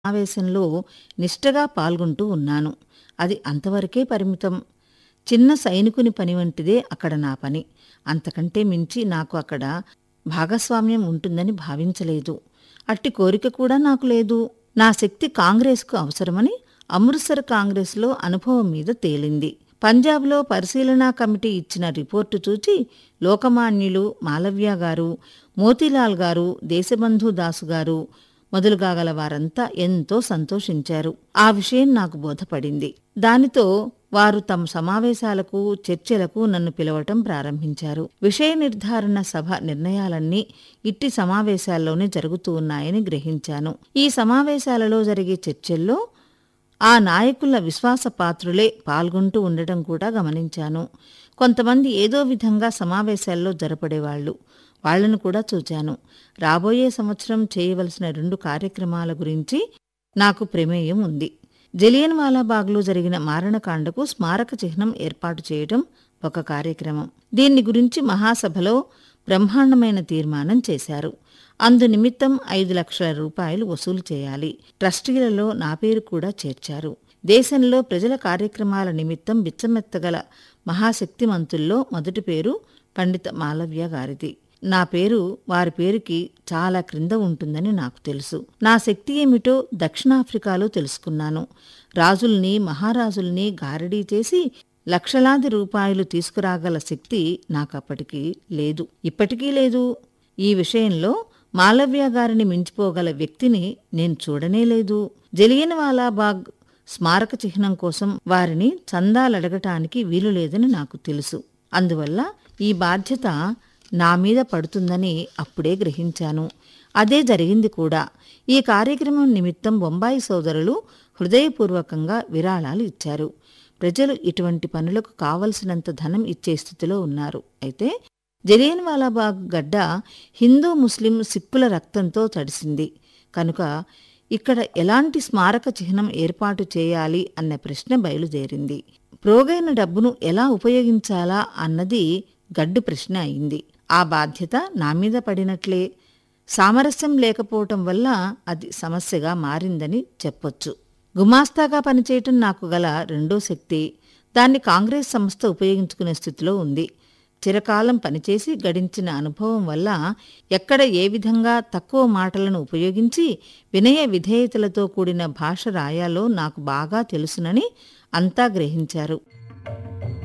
సమావేశంలో నిష్టగా పాల్గొంటూ ఉన్నాను అది అంతవరకే పరిమితం చిన్న సైనికుని పని వంటిదే అక్కడ నా పని అంతకంటే మించి నాకు అక్కడ భాగస్వామ్యం ఉంటుందని భావించలేదు అట్టి కోరిక కూడా నాకు లేదు నా శక్తి కాంగ్రెస్కు అవసరమని అమృత్సర్ కాంగ్రెస్లో అనుభవం మీద తేలింది పంజాబ్లో పరిశీలనా కమిటీ ఇచ్చిన రిపోర్టు చూచి లోకమాన్యులు మాలవ్య గారు మోతీలాల్ గారు దేశబంధు దాసు గారు మొదలుగా గల వారంతా ఎంతో సంతోషించారు ఆ విషయం నాకు బోధపడింది దానితో వారు తమ సమావేశాలకు చర్చలకు నన్ను పిలవటం ప్రారంభించారు విషయ నిర్ధారణ సభ నిర్ణయాలన్నీ ఇట్టి సమావేశాల్లోనే జరుగుతూ ఉన్నాయని గ్రహించాను ఈ సమావేశాలలో జరిగే చర్చల్లో ఆ నాయకుల విశ్వాసపాత్రులే పాల్గొంటూ ఉండటం కూడా గమనించాను కొంతమంది ఏదో విధంగా సమావేశాల్లో జరపడేవాళ్లు వాళ్లను కూడా చూచాను రాబోయే సంవత్సరం చేయవలసిన రెండు కార్యక్రమాల గురించి నాకు ప్రమేయం ఉంది జలియన్ వాలాబాగ్లో జరిగిన మారణకాండకు స్మారక చిహ్నం ఏర్పాటు చేయడం ఒక కార్యక్రమం దీన్ని గురించి మహాసభలో బ్రహ్మాండమైన తీర్మానం చేశారు అందు నిమిత్తం ఐదు లక్షల రూపాయలు వసూలు చేయాలి ట్రస్టీలలో నా పేరు కూడా చేర్చారు దేశంలో ప్రజల కార్యక్రమాల నిమిత్తం బిచ్చమెత్తగల మహాశక్తిమంతుల్లో మొదటి పేరు పండిత మాలవ్య గారిది నా పేరు వారి పేరుకి చాలా క్రింద ఉంటుందని నాకు తెలుసు నా శక్తి ఏమిటో దక్షిణాఫ్రికాలో తెలుసుకున్నాను రాజుల్ని మహారాజుల్ని గారడీ చేసి లక్షలాది రూపాయలు తీసుకురాగల శక్తి నాకప్పటికీ లేదు ఇప్పటికీ లేదు ఈ విషయంలో మాలవ్య గారిని మించిపోగల వ్యక్తిని నేను చూడనే లేదు జలియన్ వాలాబాగ్ స్మారక చిహ్నం కోసం వారిని చందాలడగటానికి వీలు లేదని నాకు తెలుసు అందువల్ల ఈ బాధ్యత నా మీద పడుతుందని అప్పుడే గ్రహించాను అదే జరిగింది కూడా ఈ కార్యక్రమం నిమిత్తం బొంబాయి సోదరులు హృదయపూర్వకంగా విరాళాలు ఇచ్చారు ప్రజలు ఇటువంటి పనులకు కావలసినంత ధనం ఇచ్చే స్థితిలో ఉన్నారు అయితే జలియన్ వాలాబాగ్ గడ్డ హిందూ ముస్లిం సిక్కుల రక్తంతో తడిసింది కనుక ఇక్కడ ఎలాంటి స్మారక చిహ్నం ఏర్పాటు చేయాలి అన్న ప్రశ్న బయలుదేరింది ప్రోగైన డబ్బును ఎలా ఉపయోగించాలా అన్నది గడ్డు ప్రశ్న అయింది ఆ బాధ్యత నా మీద పడినట్లే సామరస్యం లేకపోవటం వల్ల అది సమస్యగా మారిందని చెప్పొచ్చు గుమాస్తాగా పనిచేయటం నాకు గల రెండో శక్తి దాన్ని కాంగ్రెస్ సంస్థ ఉపయోగించుకునే స్థితిలో ఉంది చిరకాలం పనిచేసి గడించిన అనుభవం వల్ల ఎక్కడ ఏ విధంగా తక్కువ మాటలను ఉపయోగించి వినయ విధేయతలతో కూడిన భాష రాయాలో నాకు బాగా తెలుసునని అంతా గ్రహించారు